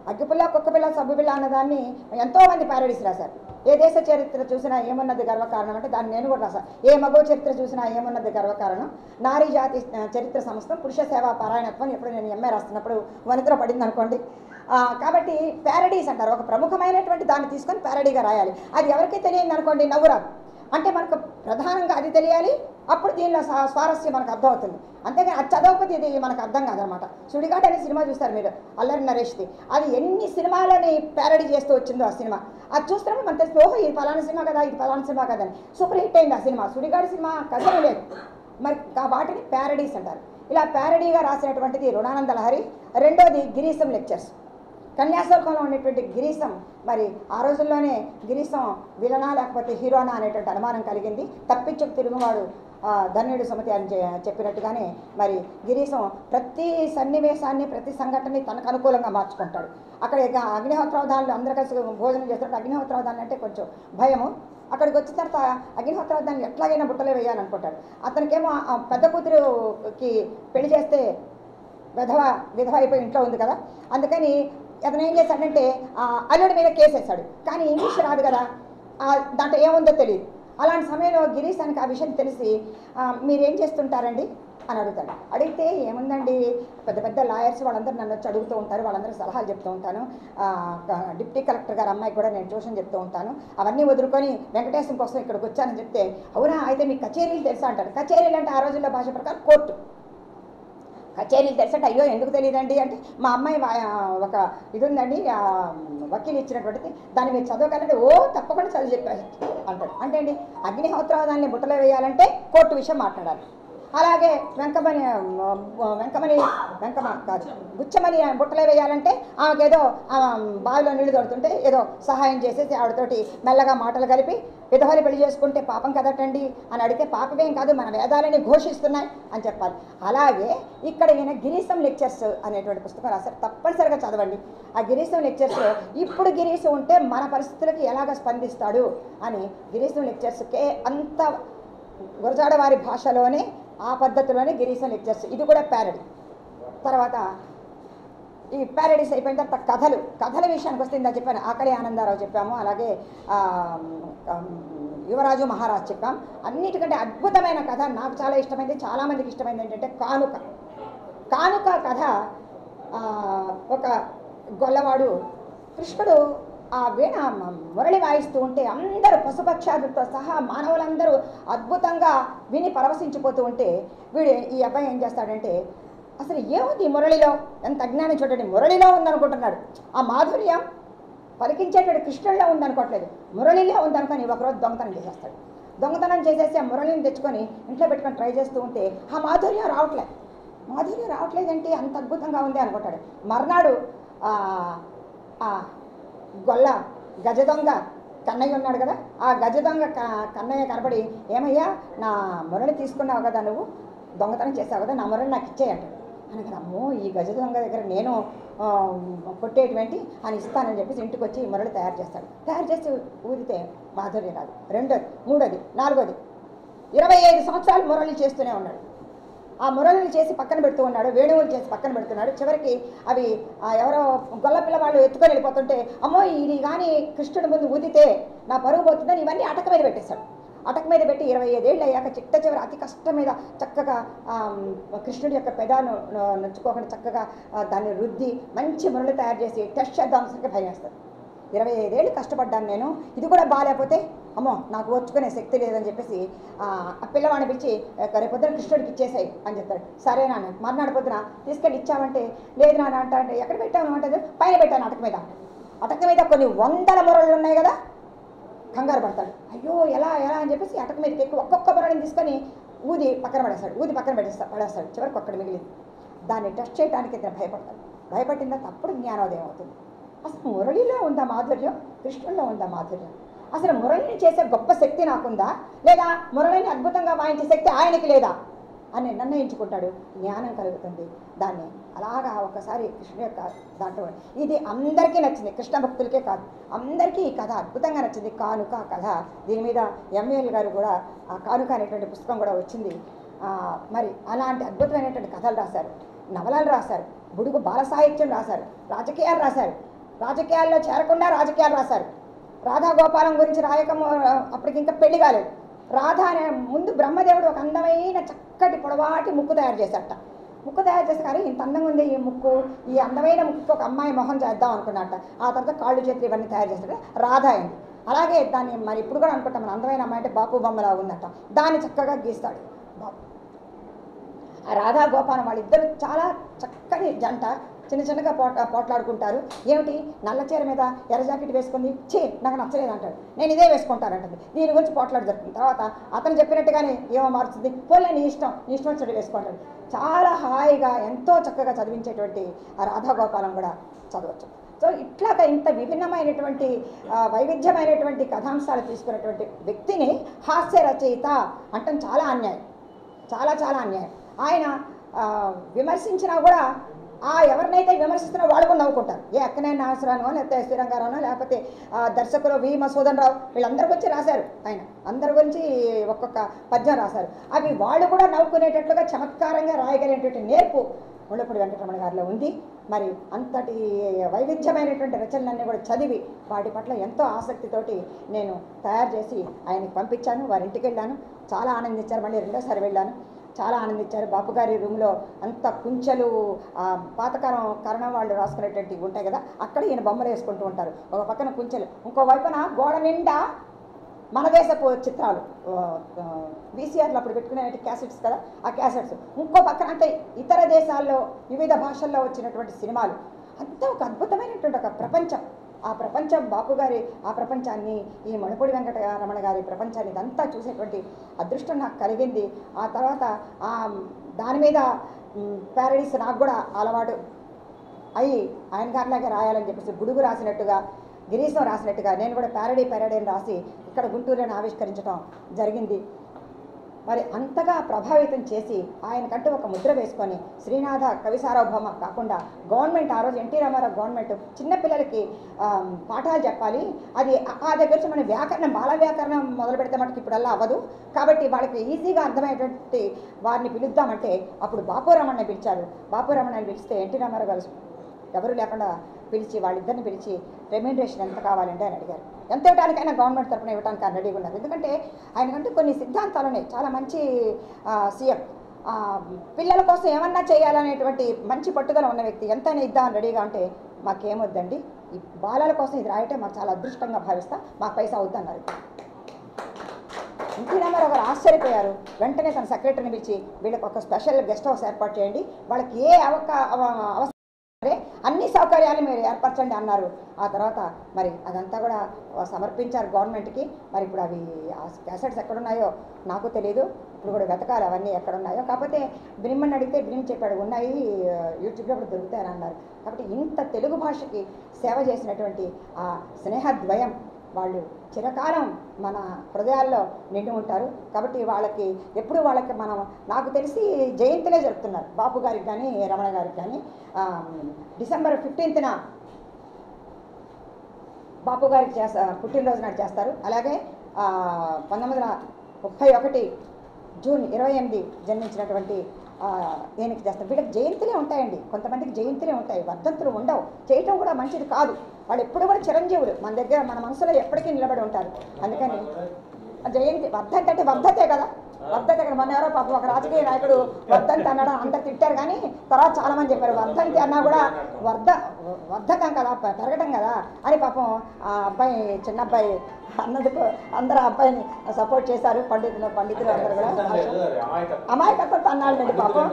అగ్గిపిల్ల కుక్కపిల్ల సబ్బుపిల్ల అన్నదాన్ని ఎంతోమంది ప్యారడీస్ రాశారు ఏ దేశ చరిత్ర చూసినా ఏమున్నది గర్వకారణం అంటే దాన్ని నేను కూడా రాశాను ఏ మగో చరిత్ర చూసినా ఏమున్నది గర్వకారణం నారీ జాతి ఆ, చరిత్ర సంస్థ పురుష సేవా పారాయణత్వం ఎప్పుడు నేను ఎంఏ రాస్తున్నప్పుడు వనితలో పడింది అనుకోండి ఆ, కాబట్టి ప్యారడీస్ అంటారు ఒక ప్రముఖమైనటువంటి దాన్ని తీసుకొని ప్యారడీగా రాయాలి అది ఎవరికి తెలియదు అనుకోండి నవ్వు రాదు అంటే మనకు ప్రధానంగా అది తెలియాలి అప్పుడు దీనిలో స్వా- స్వారస్యం మనకు అర్థమవుతుంది అంతేగాని అది చదవకపోతే ఇది మనకు అర్థం కాదనమాట సుడిగాట్ అనే సినిమా చూస్తారు మీరు అల్లరి నరేష్ది అది ఎన్ని సినిమాలని ప్యారడీ చేస్తూ వచ్చిందో ఆ సినిమా అది చూస్తున్నప్పుడు మనకు తెలిసి ఓహో ఇది ఫలానా సినిమా కదా ఇది ఫలానా సినిమా కదా అని సూపర్ హిట్ అయింది ఆ సినిమా సుడిగాడు సినిమా కథలు లేదు మరి ఆ వాటిని ప్యారడీస్ అంటారు ఇలా ప్యారడీగా రాసినటువంటిది రుణానంద లహరి రెండోది గిరీశం లెక్చర్స్ కన్యాశుల్కంలో ఉన్నటువంటి గిరీశం మరి ఆ రోజుల్లోనే గిరీశం విలనా లేకపోతే హీరోనా అనేటువంటి అనుమానం కలిగింది తప్పించుకు తిరుగువాడు ఆ, ధన్యుడు సుమతి అని చె- చెప్పినట్టుగానే మరి గిరీశం ప్రతి సన్నివేశాన్ని ప్రతి సంఘటనని తనకు అనుకూలంగా మార్చుకుంటాడు అక్కడ ఇక అగ్నిహోత్రవధానులు అందరూ కలిసి భోజనం చేస్తుంటే అగ్నిహోత్రవధానులు అంటే కొంచెం భయము అక్కడికి వచ్చిన తర్వాత అగ్నిహోత్రవధాన్ని ఎట్లాగైనా బుట్టలో వేయాలనుకుంటాడు అతనికేమో ఆ పెద్ద కూతురుకి పెళ్లి చేస్తే విధవ విధవ అయిపోయి ఇంట్లో ఉంది కదా అందుకని అతను ఏం చేశాడంటే ఆ అల్లుడి మీద కేసు వేశాడు కానీ ఇంగ్లీష్ రాదు కదా ఆ దాంట్లో ఏముందో తెలియదు అలాంటి సమయంలో గిరీష్ తనకి ఆ విషయం తెలిసి "ఆ, మీరేం చేస్తుంటారండి అని అడుగుతాడు అడిగితే ఏముందండి పెద్ద పెద్ద లాయర్స్ వాళ్ళందరూ నన్ను వచ్చి అడుగుతూ ఉంటారు వాళ్ళందరూ సలహాలు చెప్తూ ఉంటాను ఆ, క- డిప్టీ కలెక్టర్ గారు అమ్మాయికి కూడా నేను ట్యూషన్ చెప్తూ ఉంటాను అవన్నీ వదులుకొని వెంకటేశం కోసం ఇక్కడికి వచ్చానని చెప్తే అవునా అయితే మీకు కచేరీలు తెలుసా అంటాడు కచేరీలు అంటే ఆ రోజుల్లో భాష ప్రకారం కోర్టు కచేరీలు తెలుసంటే అయ్యో ఎందుకు తెలియదండి అంటే మా అమ్మాయి వా- ఒక ఇది ఉందండి ఆ, వకీలు ఇచ్చినటువంటిది దాన్ని మీరు చదవగలంటే ఓ తప్పకుండా చదివి చెప్పారు అంటాడు అంటే అండి అగ్నిహోత్రవాదాన్ని బుట్టలో వేయాలంటే కోర్టు విషయం మాట్లాడాలి అలాగే వెంకమని ఆ, వెంకమని వెంకమ కాదు గుచ్చమని బుట్టలో వేయాలంటే ఆమెకు ఏదో ఆ, బావిలో నీళ్లు దొరుకుతుంటే ఏదో సహాయం చేసేసి ఆవిడతోటి మెల్లగా మాటలు కలిపి విధవని పెళ్లి చేసుకుంటే పాపం కదటండి అని అడిగితే పాపమేం కాదు మన వేదాలని ఘోషిస్తున్నాయి అని చెప్పాలి అలాగే ఇక్కడ ఈయన గిరీశం లెక్చర్స్ అనేటువంటి పుస్తకం రాశారు తప్పనిసరిగా చదవండి ఆ గిరీశం లెక్చర్స్లో ఇప్పుడు గిరీశం ఉంటే మన పరిస్థితులకి ఎలాగ స్పందిస్తాడు అని గిరీశం లెక్చర్స్కే అంత గురజాడ వారి భాషలోనే ఆ పద్ధతిలోనే గిరీశం లెక్చర్స్ ఇది కూడా ప్యారడీ తర్వాత ఈ ప్యారడీస్ అయిపోయిన తర్వాత కథలు కథల విషయానికి వస్తే ఇందా చెప్పాను ఆకలి ఆనందారావు చెప్పాము అలాగే ఆ, ఉమ్, యువరాజు మహారాజ్ చెప్పాం అన్నిటికంటే అద్భుతమైన కథ నాకు చాలా ఇష్టమైంది చాలామందికి ఇష్టమైంది ఏంటంటే కానుక కానుక కథ ఆ, ఒక గొల్లవాడు కృష్ణుడు ఆ వీణ మ- మురళి వాయిస్తూ ఉంటే అందరూ పశుపక్షాదులతో సహా మానవులందరూ అద్భుతంగా విని పరవశించిపోతూ ఉంటే వీడు ఈ అబ్బాయి ఏం చేస్తాడంటే అసలు ఏముంది ఈ మురళిలో ఎంత అజ్ఞానం చూడండి మురళిలో ఉందనుకుంటున్నాడు ఆ మాధుర్యం పలికించేటప్పుడు కృష్ణుల్లో ఉందనుకోవట్లేదు మురళిలో ఉందనుకొని ఒకరోజు దొంగతనం చేసేస్తాడు దొంగతనం చేసేసి ఆ మురళిని తెచ్చుకొని ఇంట్లో పెట్టుకొని ట్రై చేస్తూ ఉంటే ఆ మాధుర్యం రావట్లేదు మాధుర్యం రావట్లేదంటే అంత అద్భుతంగా ఉంది అనుకుంటాడు మర్నాడు ఆ, ఆ గొల్ల గజ దొంగ కన్నయ్య ఉన్నాడు కదా ఆ గజ దొంగ క- కన్నయ్య కనబడి ఏమయ్యా నా మురళి తీసుకున్నావు కదా నువ్వు దొంగతనం చేసావు కదా నా మురళి నాకు ఇచ్చేయి అంటాడు అనగా అమ్మో ఈ గజ దొంగ దగ్గర నేను ఆ, కొట్టేటువంటి అని ఇస్తానని చెప్పేసి ఇంటికి వచ్చి ఈ మురళి తయారు చేస్తాడు తయారు చేసి ఊదితే మాధుర్యం రాదు రెండోది మూడోది నాలుగోది ఇరవై ఐదు సంవత్సరాలు మురళి చేస్తూనే ఉన్నాడు ఆ మురళిని చేసి పక్కన పెడుతూ ఉన్నాడు వేణువులు చేసి పక్కన పెడుతున్నాడు చివరికి అవి ఆ ఎవరో గొల్ల పిల్లవాళ్ళు ఎత్తుకొని వెళ్ళిపోతుంటే అమ్మో ఇది కానీ కృష్ణుడి ముందు ఊదితే నా పరుగు పోతుందని ఇవన్నీ అటక మీద పెట్టేశాడు అటక మీద పెట్టి ఇరవై ఐదేళ్ళు అయ్యాక చిట్ట చివరి అతి కష్టం మీద చక్కగా ఆ, కృష్ణుడి యొక్క పెదాను ను- నొచ్చుకోకుండా చక్కగా ఆ, దాన్ని రుద్ది మంచి మురళి తయారు చేసి టెస్ట్ చేద్దాం సరికి భయం వేస్తుంది ఇరవై ఐదేళ్ళు కష్టపడ్డాను నేను ఇది కూడా బాగాలేకపోతే అమ్మో నాకు ఓర్చుకునే శక్తి లేదని చెప్పేసి ఆ ఆ పిల్లవాడిని పిలిచి "రేపు రేపొద్దున కృష్ణుడికి ఇచ్చేసాయి అని చెప్తాడు సరే నాన్న మర్నాడు పొద్దున తీసుకెళ్ళి ఇచ్చామంటే లేదు నాన్న అంట అంటే ఎక్కడ పెట్టాను అంటే పైన పెట్టాను అటక మీద అటక మీద కొన్ని వందల మురళ్ళు ఉన్నాయి కదా కంగారు పడతాడు అయ్యో ఎలా ఎలా అని చెప్పేసి అటక మీదకి ఎక్కి ఒక్కొక్క మురళిని తీసుకొని ఊది పక్కన పడేస్తాడు ఊది పక్కన పెట్టేస్తాడు పడేస్తాడు చివరికి ఒక్కటి మిగిలింది దాన్ని టెస్ట్ చేయడానికి ఇతను భయపడతాడు భయపడిన తప్పుడు జ్ఞానోదయం అవుతుంది అసలు మురళిలో ఉందా మాధుర్యం కృష్ణుల్లో ఉందా మాధుర్యం అసలు మురళిని చేసే గొప్ప శక్తి నాకుందా లేదా మురళిని అద్భుతంగా వాయించే శక్తి ఆయనకి లేదా అని నిర్ణయించుకుంటాడు జ్ఞానం కలుగుతుంది దాన్ని అలాగా ఒకసారి కృష్ణ యొక్క దాంట్లో ఇది అందరికీ నచ్చింది కృష్ణ భక్తులకే కాదు అందరికీ ఈ కథ అద్భుతంగా నచ్చింది కానుక కథ దీని మీద ఎంఏఎల్ గారు కూడా ఆ కానుక అనేటువంటి పుస్తకం కూడా వచ్చింది ఆ, మరి అలాంటి అద్భుతమైనటువంటి కథలు రాశారు నవలలు రాశారు బుడుగు బాల సాహిత్యం రాశారు రాజకీయాలు రాశారు రాజకీయాల్లో చేరకుండా రాజకీయాలు రాశారు రాధా గోపాలం గురించి రాయక అప్పటికి ఇంకా పెళ్లి కాలేదు రాధ అనే ముందు బ్రహ్మదేవుడు ఒక అందమైన చక్కటి పొడవాటి ముక్కు తయారు చేశాట ముక్కు తయారు చేసి కానీ ఇంత అందంగా ఉంది ఈ ముక్కు ఈ అందమైన ముక్కు ఒక అమ్మాయి మొహం చేద్దాం అనుకున్నట్ట ఆ తర్వాత కాళ్ళు చేతులు ఇవన్నీ తయారు చేస్తాడు రాధ అయింది అలాగే దాన్ని మరి ఇప్పుడు కూడా అనుకుంటాం మన అందమైన అమ్మాయి అంటే బాపు బొమ్మలా ఉందట దాన్ని చక్కగా గీస్తాడు బాపు ఆ రాధా గోపాలం వాళ్ళిద్దరు చాలా చక్కని జంట చిన్న చిన్నగా పోట పోట్లాడుకుంటారు ఏమిటి నల్ల చీర మీద ఎర్ర జాకెట్ వేసుకుంది చే నాకు నచ్చలేదు అంటాడు నేను ఇదే వేసుకుంటానంటది దీని గురించి పోట్లాడు జరుగుతుంది తర్వాత అతను చెప్పినట్టుగానే ఏమో మారుతుంది పోలే నీ ఇష్టం నీ ఇష్టం వచ్చినట్టు వేసుకుంటాడు చాలా హాయిగా ఎంతో చక్కగా చదివించేటువంటి ఆ రాధా గోపాలం కూడా చదవచ్చు సో ఇట్లాగా ఇంత విభిన్నమైనటువంటి ఆ, వైవిధ్యమైనటువంటి కథాంశాలు తీసుకున్నటువంటి వ్యక్తిని హాస్య రచయిత అంటాం చాలా అన్యాయం చాలా చాలా అన్యాయం ఆయన ఆ, విమర్శించినా కూడా ఆ ఎవరినైతే విమర్శిస్తున్నా వాళ్ళు కూడా నవ్వుకుంటారు ఏ అక్కనే నాగసరానో లేకపోతే ఎస్వి రంగారావునో లేకపోతే ఆ, దర్శకులు వి మసూదన్ రావు వీళ్ళందరి గురించి రాశారు ఆయన అందరి గురించి ఒక్కొక్క పద్యం రాశారు అవి వాళ్ళు కూడా నవ్వుకునేటట్లుగా చమత్కారంగా రాయగలిగినటువంటి నేర్పు ముళ్ళపూడి వెంకటరమణ గారిలో ఉంది మరి అంతటి వైవిధ్యమైనటువంటి రచనలన్నీ కూడా చదివి వాటి పట్ల ఎంతో ఆసక్తితోటి నేను తయారు చేసి ఆయనకి పంపించాను వారి ఇంటికి వెళ్ళాను చాలా ఆనందించారు మళ్ళీ రెండోసారి వెళ్ళాను చాలా ఆనందించారు బాపు గారి రూమ్లో అంత కుంచెలు ఆ, పాతకాలం కరణం వాళ్ళు రాసుకునేటువంటి ఉంటాయి కదా అక్కడ ఈయన బొమ్మలు వేసుకుంటూ ఉంటారు ఒక పక్కన కుంచెలు ఇంకో వైపున గోడ నిండా మన దేశపు చిత్రాలు వీసీఆర్లు అప్పుడు పెట్టుకునే క్యాసెట్స్ కదా ఆ క్యాసెట్స్ ఇంకో పక్కన అంటే ఇతర దేశాల్లో వివిధ భాషల్లో వచ్చినటువంటి సినిమాలు అంతా ఒక అద్భుతమైనటువంటి ఒక ప్రపంచం ఆ ప్రపంచం బాపు గారి ఆ ప్రపంచాన్ని ఈ మణిపూడి వెంకట రమణ గారి ప్రపంచాన్ని ఇదంతా చూసేటువంటి అదృష్టం నాకు కలిగింది ఆ తర్వాత ఆ దాని మీద ప్యారడీస్ నాకు కూడా అలవాటు అయ్యి ఆయన గారిలాగే రాయాలని చెప్పేసి గుడుగు రాసినట్టుగా గిరీశం రాసినట్టుగా నేను కూడా ప్యారడీ ప్యారడీ అని రాసి ఇక్కడ గుంటూరులో ఆవిష్కరించడం జరిగింది మరి అంతగా ప్రభావితం చేసి ఆయనకంటూ ఒక ముద్ర వేసుకొని శ్రీనాథ కవి సార్వభౌమ కాకుండా గవర్నమెంట్ ఆ రోజు ఎన్టీ రామారావు గవర్నమెంట్ చిన్నపిల్లలకి ఆ, పాఠాలు చెప్పాలి అది ఆ- ఆ దగ్గర నుంచి మన వ్యాకరణం బాల వ్యాకరణం మొదలు పెడితే మటుకు ఇప్పుడల్లా అవ్వదు కాబట్టి వాళ్ళకి ఈజీగా అర్థమయ్యేటువంటి వారిని పిలుద్దామంటే అప్పుడు బాపు రమణని పిలిచారు బాపు రమణని పిలిస్తే ఎన్టీ రామారావు గారు ఎవరు లేకుండా పిలిచి వాళ్ళిద్దరిని పిలిచి రెమ్యూనరేషన్ ఎంత కావాలంటే అని అడిగారు ఎంత ఇవ్వడానికైనా గవర్నమెంట్ తరఫున ఇవ్వడానికి ఆయన రెడీగా ఉన్నారు ఎందుకంటే ఆయనకంటే కొన్ని సిద్ధాంతాలు ఉన్నాయి చాలా మంచి సీఎం పిల్లల కోసం ఏమన్నా చేయాలనేటువంటి మంచి పట్టుదల ఉన్న వ్యక్తి ఎంతైనా ఇద్దామని రెడీగా అంటే మాకేమొద్దండి ఈ బాలల కోసం ఇది రాయటం మాకు చాలా అదృష్టంగా భావిస్తా మాకు పైసా అవుద్దన్నారు ఎన్టీ రామారావు గారు ఆశ్చర్యపోయారు వెంటనే తన సెక్రటరీని పిలిచి వీళ్ళకి ఒక స్పెషల్ గెస్ట్ హౌస్ ఏర్పాటు చేయండి వాళ్ళకి ఏ అవకా అవ- అవసరం సరే అన్ని సౌకర్యాలు మీరు ఏర్పరచండి అన్నారు ఆ తర్వాత మరి అదంతా కూడా సమర్పించారు గవర్నమెంట్కి మరి ఇప్పుడు అవి ఆ క్యాసెట్స్ ఎక్కడున్నాయో నాకు తెలియదు ఇప్పుడు కూడా వెతకాలి అవన్నీ ఎక్కడున్నాయో కాకపోతే బ్రిమ్మని అడిగితే బ్రిమ్ చెప్పాడు ఉన్నాయి ఆ, యూట్యూబ్లో కూడా దొరుకుతాయని అన్నారు కాబట్టి ఇంత తెలుగు భాషకి సేవ చేసినటువంటి ఆ స్నేహద్వయం వాళ్ళు చిరకాలం మన హృదయాల్లో నిండి ఉంటారు కాబట్టి వాళ్ళకి ఎప్పుడు వాళ్ళకి మనం నాకు తెలిసి జయంతిలే జరుపుతున్నారు బాపు గారికి కానీ రమణ గారికి కానీ ఆ, డిసెంబర్ ఫిఫ్టీన్త్న బాపు గారికి చేస్తా పుట్టినరోజు నాడు చేస్తారు అలాగే ఆ, పంతొమ్మిది వందల ముప్పై ఒకటి జూన్ ఇరవై ఎనిమిది జన్మించినటువంటి ఆ, ఈయనకి చేస్తారు వీళ్ళకి జయంతులే ఉంటాయండి కొంతమందికి జయంతులే ఉంటాయి వర్ధంతులు ఉండవు చేయటం కూడా మంచిది కాదు వాళ్ళు ఎప్పుడు కూడా చిరంజీవులు మన దగ్గర మన మనసులో ఎప్పటికీ నిలబడి ఉంటారు అందుకని ఆ జయంతి వర్ధంతి అంటే వర్ధతే కదా వర్ధంతి కదా మన ఎవరో పాపం ఒక రాజకీయ నాయకుడు వర్ధంతి అన్నాడు అందరు తిట్టారు కానీ తర్వాత చాలా మంది చెప్పారు వర్ధంతి అన్నా కూడా వర్ధ వర్ధకం కదా ప- పెరగటం కదా అని పాపం ఆ అబ్బాయి చిన్న అబ్బాయి అన్నందుకు అందరూ ఆ అబ్బాయిని సపోర్ట్ చేశారు పండితులు పండితులు అందరూ కూడా అమాయకత్వం అన్నాడు పాపం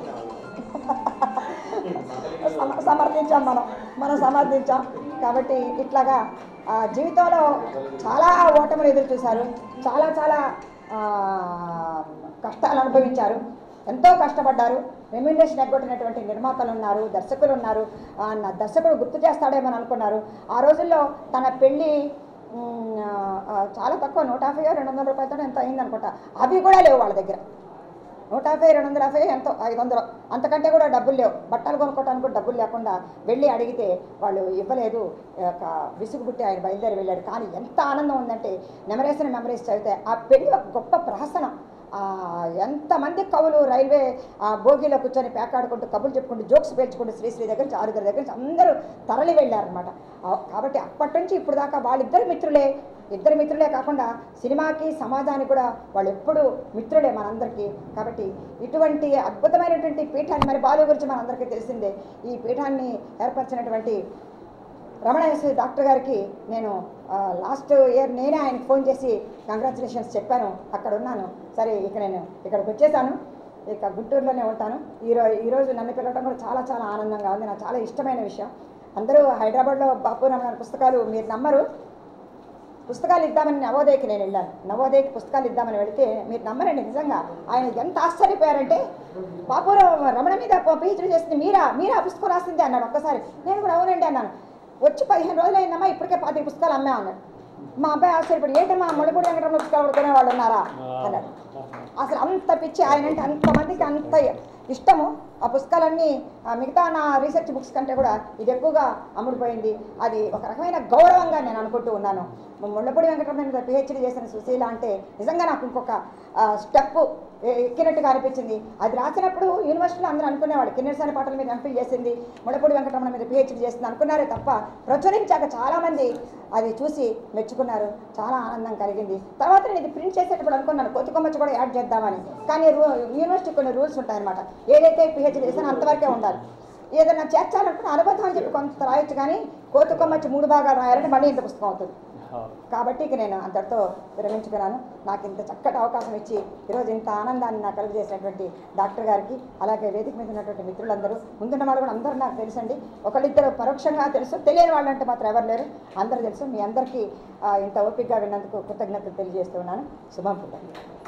సమ- సమర్థించాం మనం మనం సమర్థించాం కాబట్టి ఇట్లాగా ఆ, జీవితంలో చాలా ఓటములు ఎదురు చూశారు చాలా చాలా ఆ, కష్టాలు అనుభవించారు ఎంతో కష్టపడ్డారు రెమ్యునరేషన్ ఎగ్గొట్టినటువంటి నిర్మాతలు ఉన్నారు దర్శకులు ఉన్నారు ఆ, నా దర్శకుడు గుర్తు చేస్తాడేమని అనుకున్నారు ఆ రోజుల్లో తన పెళ్ళి ఉమ్, ఆ, చాలా తక్కువ నూట యాభై రెండు వందల రూపాయలతో ఎంత అయింది అనుకుంటా అవి కూడా లేవు వాళ్ళ దగ్గర నూట యాభై రెండు వందల యాభై ఎంతో ఐదు వందలు అంతకంటే కూడా డబ్బులు లేవు బట్టలు కొనుక్కోవడానికి కూడా డబ్బులు లేకుండా వెళ్ళి అడిగితే వాళ్ళు ఇవ్వలేదు ఒక విసుగు పుట్టి ఆయన బయలుదేరి వెళ్ళాడు కానీ ఎంత ఆనందం ఉందంటే నెమరేసిన మెమరీస్ చదివితే ఆ పెళ్లి ఒక గొప్ప ప్రహసనం ఆ, ఎంతమంది కవులు రైల్వే ఆ, బోగీలో కూర్చొని పేకాడుకుంటూ కబుర్లు చెప్పుకుంటూ జోక్స్ పేల్చుకుంటూ శ్రీశ్రీ దగ్గర నుంచి ఆరుగురి దగ్గర నుంచి అందరూ తరలి వెళ్ళారనమాట కాబట్టి అప్పటి నుంచి ఇప్పుడు దాకా వాళ్ళిద్దరు మిత్రులే ఇద్దరు మిత్రులే కాకుండా సినిమాకి సమాజానికి కూడా వాళ్ళు ఎప్పుడూ మిత్రులే మనందరికీ కాబట్టి ఇటువంటి అద్భుతమైనటువంటి పీఠాన్ని మరి బాలు గురించి మనందరికీ తెలిసిందే ఈ పీఠాన్ని ఏర్పరిచినటువంటి రమణేశ్వరి డాక్టర్ గారికి నేను లాస్ట్ ఇయర్ నేనే ఆయనకు ఫోన్ చేసి కంగ్రాచులేషన్స్ చెప్పాను అక్కడ ఉన్నాను సరే ఇక నేను ఇక్కడికి వచ్చేసాను ఇక గుంటూరులోనే ఉంటాను ఈరోజు ఈరోజు నన్ను పిలవడం కూడా చాలా చాలా ఆనందంగా ఉంది నాకు చాలా ఇష్టమైన విషయం అందరూ హైదరాబాద్లో బాపు రమణ పుస్తకాలు మీరు నమ్మరు పుస్తకాలు ఇద్దామని నవోదయకి నేను వెళ్ళాను నవోదయకి పుస్తకాలు ఇద్దామని వెళితే మీరు నమ్మరండి నిజంగా ఆయన ఎంత ఆశ్చర్యపోయారంటే పాపూరం రమణ మీద పిహెచ్డీ చేసింది మీరా మీరా ఆ పుస్తకం రాసింది అన్నాడు ఒక్కసారి నేను కూడా అవునండి అన్నాను వచ్చి పదిహేను రోజులు అయిందమ్మా ఇప్పటికే పాతిక పుస్తకాలు అమ్మా అన్నాడు మా అబ్బాయి ఆశ్చర్యపడి ఏంటమ్మా ముళ్ళపూడి వెంకటరమణ పుస్తకాలు కొనే వాళ్ళు ఉన్నారా అన్నాడు అసలు అంత పిచ్చి ఆయన అంటే అంతమందికి అంత ఇష్టము ఆ పుస్తకాలన్నీ ఆ మిగతా నా రీసెర్చ్ బుక్స్ కంటే కూడా ఇది ఎక్కువగా అమ్ముడుపోయింది అది ఒక రకమైన గౌరవంగా నేను అనుకుంటూ ఉన్నాను ముళ్ళపూడి వెంకటరమణ మీద పిహెచ్డీ చేసిన సుశీల అంటే నిజంగా నాకు ఇంకొక స్టెప్ ఎక్కినట్టుగా అనిపించింది అది రాసినప్పుడు యూనివర్సిటీలో అందరూ అనుకునేవాడు కిన్నెరసాని పాటల మీద ఎంపీ చేసింది ముళ్ళపూడి వెంకటరమణ మీద పిహెచ్డీ చేసింది అనుకున్నారే తప్ప ప్రచురించాక చాలామంది అది చూసి మెచ్చుకున్నారు చాలా ఆనందం కలిగింది తర్వాత నేను ఇది ప్రింట్ చేసేటప్పుడు అనుకున్నాను కొత్త కొమ్మచ్చి కూడా యాడ్ చేద్దామని కానీ రూ- యూనివర్సిటీ కొన్ని రూల్స్ ఉంటాయన్నమాట ఏదైతే పిహెచ్డీ చేసానో అంతవరకే ఉండాలి ఏదైనా చేర్చాలనుకున్న అనుబంధం అని చెప్పి కొంత రాయొచ్చు కానీ కోతి కొమ్మచ్చి మూడు భాగాలు రాయాలంటే మళ్ళీ ఇంత పుస్తకం అవుతుంది కాబట్టి ఇక నేను అంతటితో విరమించుకున్నాను నాకు ఇంత చక్కటి అవకాశం ఇచ్చి ఈరోజు ఇంత ఆనందాన్ని నాకు కలుగజేసినటువంటి డాక్టర్ గారికి అలాగే వేదిక మీద ఉన్నటువంటి మిత్రులందరూ ముందున్న వాళ్ళు కూడా అందరూ నాకు తెలుసండి ఒకళ్ళిద్దరు పరోక్షంగా తెలుసు తెలియని వాళ్ళంటే మాత్రం ఎవరు లేరు అందరూ తెలుసు మీ అందరికీ ఆ, ఇంత ఓపికగా విన్నందుకు కృతజ్ఞతలు తెలియజేస్తున్నాను శుభం పుట్టిన